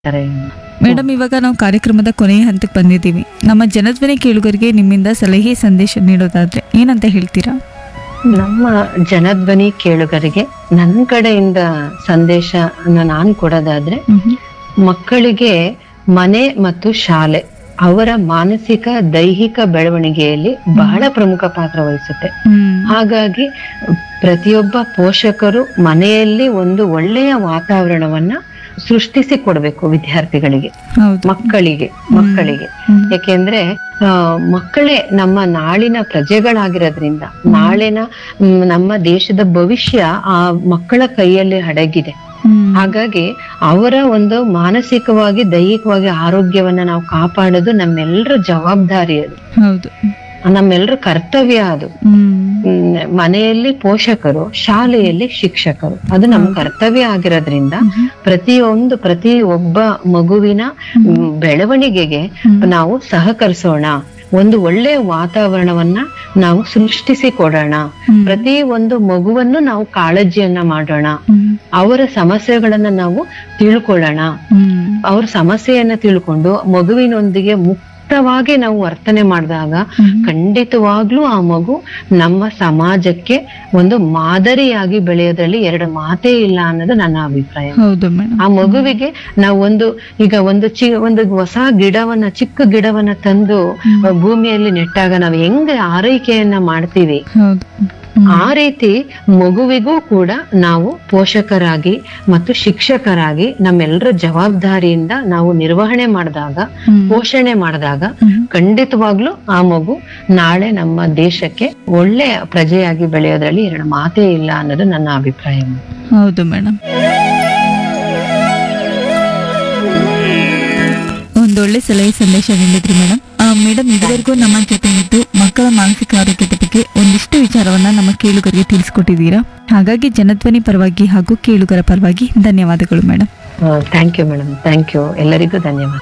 ತಾರೆ ಮೇಡಮ್ ಇವಾಗ ನಾವು ಕಾರ್ಯಕ್ರಮದ ಕೊನೆಯ ಹಂತಕ್ಕೆ ಬಂದಿದ್ದೀವಿ ನಮ್ಮ ಜನಧ್ವನಿ ಕೇಳುಗರಿಗೆ ನಿಮ್ಮಿಂದ ಸಲಹೆ ಸಂದೇಶ ನೀಡೋದಾದ್ರೆ ಏನಂತ ಹೇಳ್ತೀರಾ ನಮ್ಮ ಜನಧ್ವನಿ ಕೇಳುಗರಿಗೆ ನನ್ನ ಕಡೆಯಿಂದ ಸಂದೇಶ ನಾನು ಕೊಡೋದಾದ್ರೆ ಮಕ್ಕಳಿಗೆ ಮನೆ ಮತ್ತು ಶಾಲೆ ಅವರ ಮಾನಸಿಕ ದೈಹಿಕ ಬೆಳವಣಿಗೆಯಲ್ಲಿ ಬಹಳ ಪ್ರಮುಖ ಪಾತ್ರ ವಹಿಸುತ್ತೆ ಹ್ಮ್ ಹಾಗಾಗಿ ಪ್ರತಿಯೊಬ್ಬ ಪೋಷಕರು ಮನೆಯಲ್ಲಿ ಒಂದು ಒಳ್ಳೆಯ ವಾತಾವರಣವನ್ನ ಸೃಷ್ಟಿಸಿ ಕೊಡ್ಬೇಕು ವಿದ್ಯಾರ್ಥಿಗಳಿಗೆ ಹೌದು ಮಕ್ಕಳಿಗೆ ಮಕ್ಕಳಿಗೆ ಹ್ಮ್. ಯಾಕೆಂದ್ರೆ ಆ, ಮಕ್ಕಳೇ ನಮ್ಮ ನಾಳಿನ ಪ್ರಜೆಗಳಾಗಿರೋದ್ರಿಂದ ನಾಳಿನ ಮ್, ನಮ್ಮ ದೇಶದ ಭವಿಷ್ಯ ಆ ಮಕ್ಕಳ ಕೈಯಲ್ಲಿ ಅಡಗಿದೆ ಹ್ಮ್. ಹಾಗಾಗಿ ಅವರ ಒಂದು ಮಾನಸಿಕವಾಗಿ ದೈಹಿಕವಾಗಿ ಆರೋಗ್ಯವನ್ನ ನಾವು ಕಾಪಾಡೋದು ನಮ್ಮೆಲ್ಲರ ಜವಾಬ್ದಾರಿ ಅದು ಹೌದು ನಮ್ಮೆಲ್ಲರ ಕರ್ತವ್ಯ ಅದು ಹ್ಮ್ ಹ್ಮ್, ಮನೆಯಲ್ಲಿ ಪೋಷಕರು ಶಾಲೆಯಲ್ಲಿ ಶಿಕ್ಷಕರು ಅದು ನಮ್ಮ ಕರ್ತವ್ಯ ಆಗಿರೋದ್ರಿಂದ ಪ್ರತಿಯೊಂದು ಪ್ರತಿ ಒಬ್ಬ ಮಗುವಿನ ಮ್, ಬೆಳವಣಿಗೆಗೆ ನಾವು ಸಹಕರಿಸೋಣ ಒಂದು ಒಳ್ಳೆಯ ವಾತಾವರಣವನ್ನ ನಾವು ಸೃಷ್ಟಿಸಿ ಕೊಡೋಣ ಹ್ಮ್. ಪ್ರತಿ ಒಂದು ಮಗುವನ್ನು ನಾವು ಕಾಳಜಿಯನ್ನ ಮಾಡೋಣ ಹ್ಮ್. ಅವರ ಸಮಸ್ಯೆಗಳನ್ನ ನಾವು ತಿಳ್ಕೊಳ್ಳೋಣ ಹ್ಮ್. ಅವ್ರ ಸಮಸ್ಯೆಯನ್ನ ತಿಳ್ಕೊಂಡು ಮಗುವಿನೊಂದಿಗೆ ಮುಕ್ತವಾಗಿ ನಾವು ವರ್ತನೆ ಮಾಡಿದಾಗ ಹ್ಮ್. ಖಂಡಿತವಾಗ್ಲೂ ಆ ಮಗು ನಮ್ಮ ಸಮಾಜಕ್ಕೆ ಒಂದು ಮಾದರಿಯಾಗಿ ಬೆಳೆಯೋದ್ರಲ್ಲಿ ಎರಡು ಮಾತೇ ಇಲ್ಲ ಅನ್ನೋದು ನನ್ನ ಅಭಿಪ್ರಾಯ ಹೌದು ಮೇಡಮ್ ಆ ಮಗುವಿಗೆ ನಾವು ಒಂದು ಈಗ ಒಂದು ಚಿ ಒಂದು ಹೊಸ ಗಿಡವನ್ನ ಚಿಕ್ಕ ಗಿಡವನ್ನ ತಂದು ಆ, ಭೂಮಿಯಲ್ಲಿ ನೆಟ್ಟಾಗ ನಾವು ಹೆಂಗೆ ಆರೈಕೆಯನ್ನ ಮಾಡ್ತೀವಿ ಹೌದು ಆ ರೀತಿ ಮಗುವಿಗೂ ಕೂಡ ನಾವು ಪೋಷಕರಾಗಿ ಮತ್ತು ಶಿಕ್ಷಕರಾಗಿ ನಮ್ಮೆಲ್ಲರ ಜವಾಬ್ದಾರಿಯಿಂದ ನಾವು ನಿರ್ವಹಣೆ ಮಾಡಿದಾಗ ಹ್ಮ್. ಪೋಷಣೆ ಮಾಡಿದಾಗ ಹ್ಮ್. ಖಂಡಿತವಾಗ್ಲೂ ಆ ಮಗು ನಾಳೆ ನಮ್ಮ ದೇಶಕ್ಕೆ ಒಳ್ಳೆಯ ಪ್ರಜೆಯಾಗಿ ಬೆಳೆಯೋದ್ರಲ್ಲಿ ಎರಡು ಮಾತೇ ಇಲ್ಲ ಅನ್ನೋದು ನನ್ನ ಅಭಿಪ್ರಾಯ ಹೌದು ಮೇಡಮ್ ಒಂದೊಳ್ಳೆ ಸಲಹೆ ಸಂದೇಶ ನೀಡಿದ್ರಿ ಮೇಡಮ್ ಮೇಡಮ್ ಇದುವರೆಗೂ ನಮ್ಮ ಜೊತೆ ಇದ್ದು ಮಕ್ಕಳ ಮಾನಸಿಕ ಆರೋಗ್ಯದ ಬಗ್ಗೆ ಒಂದಿಷ್ಟು ವಿಚಾರವನ್ನ ನಮ್ಮ ಕೇಳುಗರಿಗೆ ತಿಳಿಸ್ಕೊಟ್ಟಿದ್ದೀರಾ ಹಾಗಾಗಿ ಜನಧ್ವನಿ ಪರವಾಗಿ ಹಾಗೂ ಕೇಳುಗರ ಪರವಾಗಿ ಧನ್ಯವಾದಗಳು madam thank you madam thank you ಎಲ್ಲರಿಗೂ ಧನ್ಯವಾದ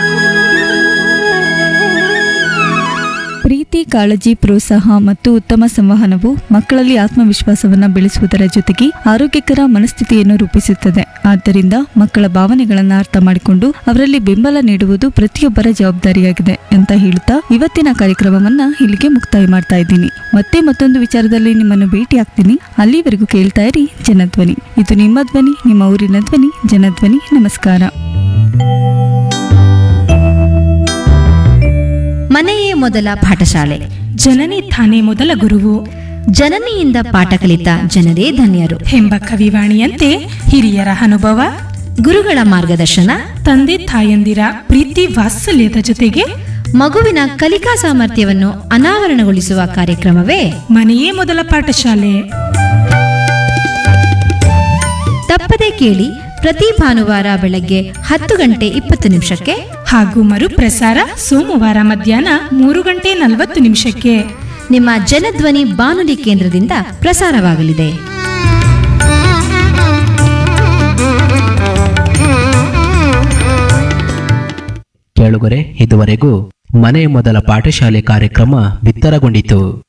ಪ್ರೀತಿ ಕಾಳಜಿ ಪ್ರೋತ್ಸಾಹ ಮತ್ತು ಉತ್ತಮ ಸಂವಹನವು ಮಕ್ಕಳಲ್ಲಿ ಆತ್ಮವಿಶ್ವಾಸವನ್ನ ಬೆಳೆಸುವುದರ ಜೊತೆಗೆ ಆರೋಗ್ಯಕರ ಮನಸ್ಥಿತಿಯನ್ನು ರೂಪಿಸುತ್ತದೆ ಆದ್ದರಿಂದ ಮಕ್ಕಳ ಭಾವನೆಗಳನ್ನ ಅರ್ಥ ಮಾಡಿಕೊಂಡು ಅವರಲ್ಲಿ ಬೆಂಬಲ ನೀಡುವುದು ಪ್ರತಿಯೊಬ್ಬರ ಜವಾಬ್ದಾರಿಯಾಗಿದೆ ಅಂತ ಹೇಳುತ್ತಾ ಇವತ್ತಿನ ಕಾರ್ಯಕ್ರಮವನ್ನ ಇಲ್ಲಿಗೆ ಮುಕ್ತಾಯ ಮಾಡ್ತಾ ಇದ್ದೀನಿ ಮತ್ತೆ ಮತ್ತೊಂದು ವಿಚಾರದಲ್ಲಿ ನಿಮ್ಮನ್ನು ಭೇಟಿ ಆಗ್ತೀನಿ ಅಲ್ಲಿವರೆಗೂ ಕೇಳ್ತಾ ಇರಿ ಜನಧ್ವನಿ ಇದು ನಿಮ್ಮ ಧ್ವನಿ ನಿಮ್ಮ ಊರಿನ ಧ್ವನಿ ಜನಧ್ವನಿ ನಮಸ್ಕಾರ ಮನೆಯೇ ಮೊದಲ ಪಾಠಶಾಲೆ ಜನನಿ ತಾನೇ ಮೊದಲ ಗುರುವು ಜನನಿಯಿಂದ ಪಾಠ ಕಲಿತ ಜನರೇ ಧನ್ಯರು ಎಂಬ ಕವಿವಾಣಿಯಂತೆ ಹಿರಿಯರ ಅನುಭವ ಗುರುಗಳ ಮಾರ್ಗದರ್ಶನ ತಂದೆ ತಾಯಂದಿರ ಪ್ರೀತಿ ವಾತ್ಸಲ್ಯದ ಜೊತೆಗೆ ಮಗುವಿನ ಕಲಿಕಾ ಸಾಮರ್ಥ್ಯವನ್ನು ಅನಾವರಣಗೊಳಿಸುವ ಕಾರ್ಯಕ್ರಮವೇ ಮನೆಯೇ ಮೊದಲ ಪಾಠಶಾಲೆ ತಪ್ಪದೆ ಕೇಳಿ ಪ್ರತಿ ಭಾನುವಾರ ಬೆಳಗ್ಗೆ ಹತ್ತು ಗಂಟೆ ಇಪ್ಪತ್ತು ನಿಮಿಷಕ್ಕೆ ಹಾಗೂ ಮರುಪ್ರಸಾರ ಸೋಮವಾರ ಮಧ್ಯಾಹ್ನ ಮೂರು ಗಂಟೆ ನಲವತ್ತು ನಿಮಿಷಕ್ಕೆ ನಿಮ್ಮ ಜನಧ್ವನಿ ಬಾನುಲಿ ಕೇಂದ್ರದಿಂದ ಪ್ರಸಾರವಾಗಲಿದೆ ಕೇಳುಗರೆ ಇದುವರೆಗೂ ಮನೆ ಮೊದಲ ಪಾಠಶಾಲೆ ಕಾರ್ಯಕ್ರಮ ಬಿತ್ತರಗೊಂಡಿತು